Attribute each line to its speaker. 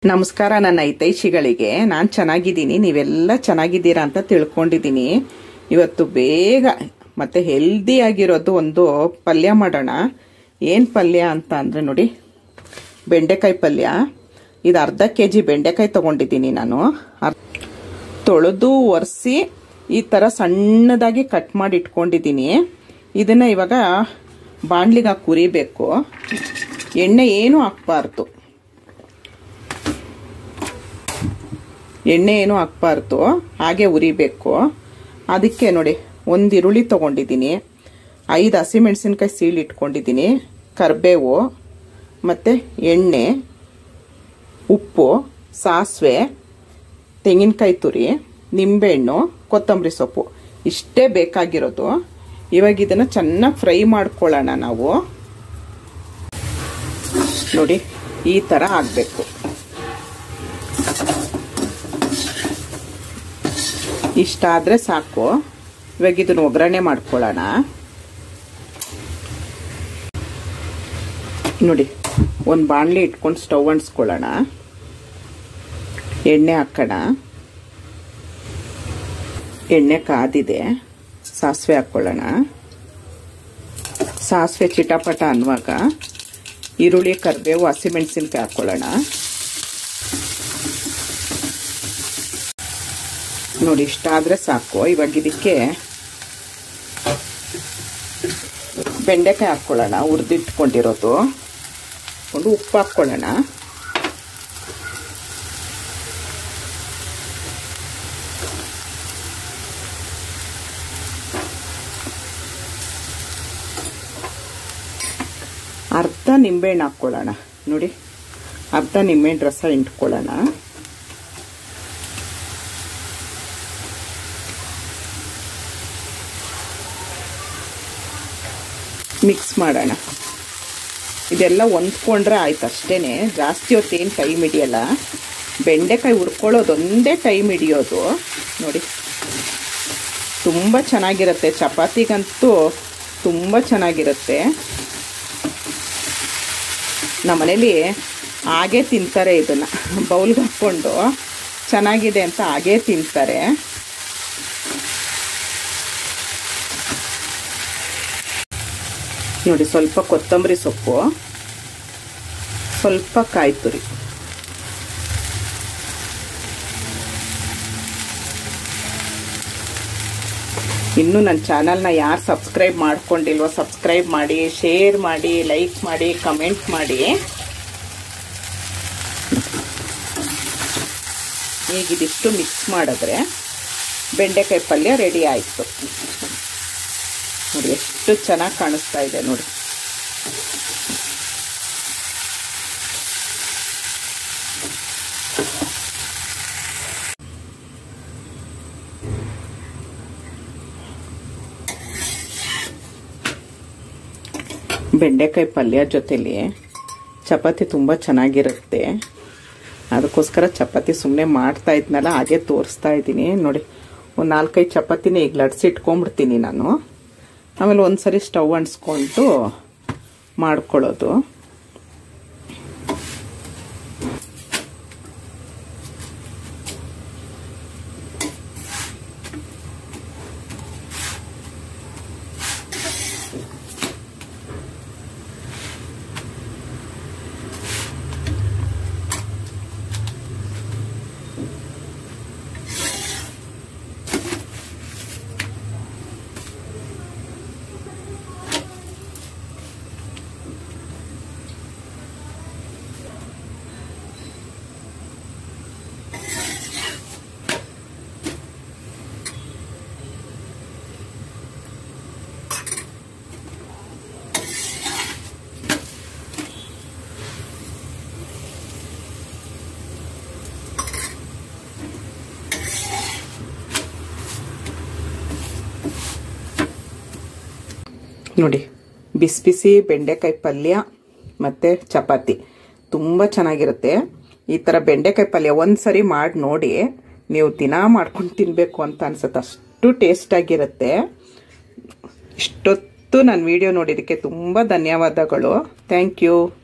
Speaker 1: ನಮಸ್ಕಾರ ನನ್ನ ಹಿತೈಷಿಗಳಿಗೆ ನಾನು ಚೆನ್ನಾಗಿದ್ದೀನಿ ನೀವೆಲ್ಲ ಚೆನ್ನಾಗಿದ್ದೀರಾ ಅಂತ ತಿಳ್ಕೊಂಡಿದ್ದೀನಿ ಇವತ್ತು ಬೇಗ ಮತ್ತೆ ಹೆಲ್ದಿ ಆಗಿರೋದು ಒಂದು ಪಲ್ಯ ಮಾಡೋಣ ಏನು ಪಲ್ಯ ಅಂತ ಅಂದರೆ ನೋಡಿ ಬೆಂಡೆಕಾಯಿ ಪಲ್ಯ ಇದು ಅರ್ಧ ಕೆ ಜಿ ಬೆಂಡೆಕಾಯಿ ತೊಗೊಂಡಿದ್ದೀನಿ ನಾನು ಅರ್- ತೊಳೆದು ಒರೆಸಿ ಈ ಥರ ಸಣ್ಣದಾಗಿ ಕಟ್ ಮಾಡಿ ಇಟ್ಕೊಂಡಿದ್ದೀನಿ ಇದನ್ನು ಇವಾಗ ಬಾಣಲಿಗೆ ಹಾಕಿ ಹುರಿಬೇಕು ಎಣ್ಣೆ ಏನೂ ಹಾಕ್ಬಾರ್ದು ಎಣ್ಣೆ ಏನು ಹಾಕ್ಬಾರ್ದು ಹಾಗೆ ಉರಿಬೇಕು ಅದಕ್ಕೆ ನೋಡಿ ಒಂದು ಈರುಳ್ಳಿ ತೊಗೊಂಡಿದ್ದೀನಿ ಐದು ಹಸಿಮೆಣಸಿನ್ಕಾಯಿ ಸೀಳು ಇಟ್ಕೊಂಡಿದ್ದೀನಿ ಕರಿಬೇವು ಮತ್ತು ಎಣ್ಣೆ ಉಪ್ಪು ಸಾಸಿವೆ ತೆಂಗಿನಕಾಯಿ ತುರಿ ನಿಂಬೆಹಣ್ಣು ಕೊತ್ತಂಬರಿ ಸೊಪ್ಪು ಇಷ್ಟೇ ಬೇಕಾಗಿರೋದು ಇವಾಗ ಇದನ್ನು ಚೆನ್ನಾಗಿ ಫ್ರೈ ಮಾಡ್ಕೊಳ್ಳೋಣ ನಾವು ನೋಡಿ ಈ ಥರ ಆಗಬೇಕು ಇಷ್ಟ ಆದರೆ ಸಾಕು ಇವಾಗ ಇದನ್ನು ಒಗ್ಗರಣೆ ಮಾಡ್ಕೊಳ್ಳೋಣ ನೋಡಿ ಒಂದು ಬಾಣಲಿ ಇಟ್ಕೊಂಡು ಸ್ಟವ್ ಅಂಟಿಸ್ಕೊಳ್ಳೋಣ ಎಣ್ಣೆ ಹಾಕೋಣ ಎಣ್ಣೆ ಕಾದಿದೆ ಸಾಸಿವೆ ಹಾಕ್ಕೊಳ್ಳೋಣ ಸಾಸಿವೆ ಚಿಟಪಟ ಅನ್ನುವಾಗ ಈರುಳ್ಳಿ ಕರಿಬೇವು ಹಸಿಮೆಣಸಿನ್ಕಾಯಿ ಹಾಕ್ಕೊಳ್ಳೋಣ ನೋಡಿ ಇಷ್ಟ ಆದರೆ ಸಾಕು ಇವಾಗ ಇದಕ್ಕೆ ಬೆಂಡೆಕಾಯಿ ಹಾಕ್ಕೊಳ್ಳೋಣ ಹುರಿದಿಟ್ಕೊಂಡಿರೋದು ಒಂದು ಉಪ್ಪು ಹಾಕ್ಕೊಳ್ಳೋಣ ಅರ್ಧ ನಿಂಬೆಹಣ್ಣು ಹಾಕ್ಕೊಳ್ಳೋಣ ನೋಡಿ ಅರ್ಧ ನಿಂಬೆಹಣ್ಣು ರಸ ಇಂಟ್ಕೊಳ್ಳೋಣ ಮಿಕ್ಸ್ ಮಾಡೋಣ ಇದೆಲ್ಲ ಹೊಂದ್ಕೊಂಡ್ರೆ ಆಯ್ತು ಅಷ್ಟೇ ಜಾಸ್ತಿ ಹೊತ್ತೇನು ಟೈಮ್ ಹಿಡಿಯಲ್ಲ ಬೆಂಡೆಕಾಯಿ ಹುರ್ಕೊಳ್ಳೋದು ಒಂದೇ ಟೈಮ್ ಹಿಡಿಯೋದು ನೋಡಿ ತುಂಬ ಚೆನ್ನಾಗಿರುತ್ತೆ ಚಪಾತಿಗಂತೂ ತುಂಬ ಚೆನ್ನಾಗಿರುತ್ತೆ ನಮ್ಮನೇಲಿ ಹಾಗೇ ತಿಂತಾರೆ ಇದನ್ನು ಬೌಲ್ಗೆ ಹಾಕ್ಕೊಂಡು ಚೆನ್ನಾಗಿದೆ ಅಂತ ಹಾಗೇ ತಿಂತಾರೆ ನೋಡಿ ಸ್ವಲ್ಪ ಕೊತ್ತಂಬರಿ ಸೊಪ್ಪು ಸ್ವಲ್ಪ ಕಾಯಿ ತುರಿ ಇನ್ನು ನನ್ನ ಚಾನಲ್ನ ಯಾರು ಸಬ್ಸ್ಕ್ರೈಬ್ ಮಾಡ್ಕೊಂಡಿಲ್ವೋ ಸಬ್ಸ್ಕ್ರೈಬ್ ಮಾಡಿ ಶೇರ್ ಮಾಡಿ ಲೈಕ್ ಮಾಡಿ ಕಮೆಂಟ್ ಮಾಡಿ ಈಗ ಇದಿಷ್ಟು ಮಿಕ್ಸ್ ಮಾಡಿದ್ರೆ ಬೆಂಡೆಕಾಯಿ ಪಲ್ಯ ರೆಡಿ ಆಯಿತು ನೋಡಿ ಎಷ್ಟು ಚೆನ್ನಾಗಿ ಕಾಣಿಸ್ತಾ ಇದೆ ನೋಡಿ ಬೆಂಡೆಕಾಯಿ ಪಲ್ಯ ಜೊತೆಲಿ ಚಪಾತಿ ತುಂಬ ಚೆನ್ನಾಗಿರುತ್ತೆ ಅದಕ್ಕೋಸ್ಕರ ಚಪಾತಿ ಸುಮ್ಮನೆ ಮಾಡ್ತಾ ಇದ್ನಲ್ಲ ಹಾಗೆ ತೋರಿಸ್ತಾ ಇದ್ದೀನಿ ನೋಡಿ ಒಂದು ನಾಲ್ಕೈದು ಚಪಾತಿನ ಈಗ ಲಡ್ಸಿ ಇಟ್ಕೊಂಡ್ಬಿಡ್ತೀನಿ ನಾನು ಆಮೇಲೆ ಒಂದು ಸರಿ ಸ್ಟವ್ ಅಂಟಿಸ್ಕೊಂಡು ಮಾಡ್ಕೊಳ್ಳೋದು ನೋಡಿ ಬಿಸಿ ಬಿಸಿ ಬೆಂಡೆಕಾಯಿ ಪಲ್ಯ ಮತ್ತು ಚಪಾತಿ ತುಂಬ ಚೆನ್ನಾಗಿರುತ್ತೆ ಈ ಥರ ಬೆಂಡೆಕಾಯಿ ಪಲ್ಯ ಒಂದು ಸರಿ ಮಾಡಿ ನೋಡಿ ನೀವು ದಿನ ಮಾಡ್ಕೊಂಡು ತಿನ್ನಬೇಕು ಅಂತ ಅನ್ಸುತ್ತೆ ಅಷ್ಟು ಟೇಸ್ಟಾಗಿರುತ್ತೆ ಇಷ್ಟೊತ್ತು ನನ್ನ ವಿಡಿಯೋ ನೋಡಿದ್ದಕ್ಕೆ ತುಂಬ ಧನ್ಯವಾದಗಳು ಥ್ಯಾಂಕ್ ಯು